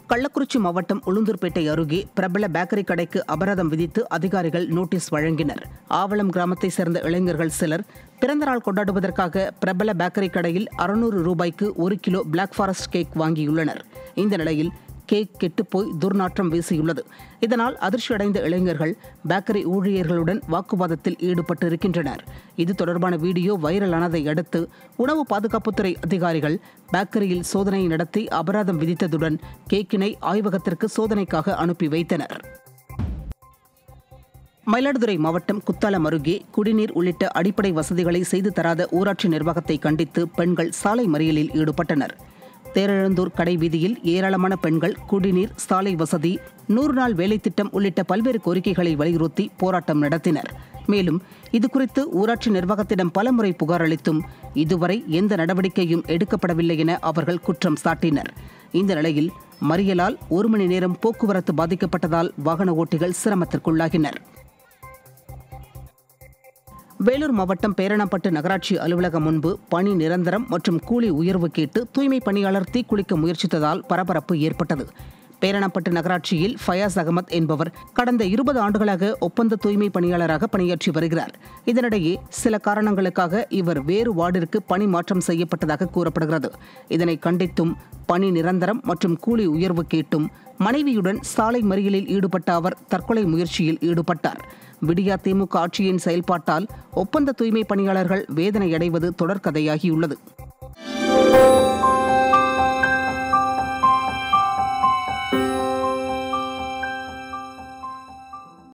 கள்ளக்குறிச்சி மாவட்டம் உளுந்தூர்பேட்டை அருகே பிரபல பேக்கரி கடைக்கு அபராதம் விதித்து அதிகாரிகள் நோட்டீஸ் வழங்கினர் ஆவளம் கிராமத்தை சேர்ந்த இளைஞர்கள் சிலர் பிறந்தநாள் கொண்டாடுவதற்காக பிரபல பேக்கரி கடையில் அறுநூறு ரூபாய்க்கு ஒரு கிலோ பிளாக் ஃபாரஸ்ட் கேக் வாங்கியுள்ளனர் இந்த நிலையில் கேக் கெட்டுப்போய் துர்நாற்றம் வீசியுள்ளது இதனால் அதிர்ச்சியடைந்த இளைஞர்கள் பேக்கரி ஊழியர்களுடன் வாக்குவாதத்தில் ஈடுபட்டு இருக்கின்றனர் இது தொடர்பான வீடியோ வைரலானதை அடுத்து உணவு பாதுகாப்புத்துறை அதிகாரிகள் பேக்கரியில் சோதனை நடத்தி அபராதம் விதித்ததுடன் கேக்கினை ஆய்வகத்திற்கு சோதனைக்காக அனுப்பி வைத்தனர் மயிலாடுதுறை மாவட்டம் குத்தாலம் அருகே குடிநீர் உள்ளிட்ட அடிப்படை வசதிகளை செய்து தராத ஊராட்சி நிர்வாகத்தை கண்டித்து பெண்கள் சாலை மறியலில் ஈடுபட்டனர் தேரெழுந்தூர் கடை வீதியில் ஏராளமான பெண்கள் குடிநீர் சாலை வசதி நூறு நாள் வேலை திட்டம் உள்ளிட்ட பல்வேறு கோரிக்கைகளை வலியுறுத்தி போராட்டம் நடத்தினர் மேலும் இதுகுறித்து ஊராட்சி நிர்வாகத்திடம் பலமுறை புகார் அளித்தும் இதுவரை எந்த நடவடிக்கையும் எடுக்கப்படவில்லை என அவர்கள் குற்றம் சாட்டினர் இந்த நிலையில் மறியலால் ஒரு மணி நேரம் போக்குவரத்து பாதிக்கப்பட்டதால் வாகன ஓட்டிகள் சிரமத்திற்குள்ளாகினர் வேலூர் மாவட்டம் பேரணப்பட்டு நகராட்சி அலுவலகம் முன்பு பணி நிரந்தரம் மற்றும் கூலி உயர்வு கேட்டு தூய்மை பணியாளர் தீக்குளிக்க முயற்சித்ததால் பரபரப்பு ஏற்பட்டது பேரணப்பட்டு நகராட்சியில் ஃபயாஸ் அகமத் என்பவர் கடந்த இருபது ஆண்டுகளாக ஒப்பந்த தூய்மை பணியாளராக பணியாற்றி வருகிறார் இதனிடையே சில காரணங்களுக்காக இவர் வேறு வார்டிற்கு பணி மாற்றம் செய்யப்பட்டதாக கூறப்படுகிறது இதனை கண்டித்தும் பணி நிரந்தரம் மற்றும் கூலி உயர்வு கேட்டும் மனைவியுடன் சாலை மறியலில் ஈடுபட்ட அவர் தற்கொலை முயற்சியில் ஈடுபட்டார் விடியா திமுக ஆட்சியின் செயல்பாட்டால் ஒப்பந்த தூய்மை பணியாளர்கள் வேதனை அடைவது தொடர்கதையாகியுள்ளது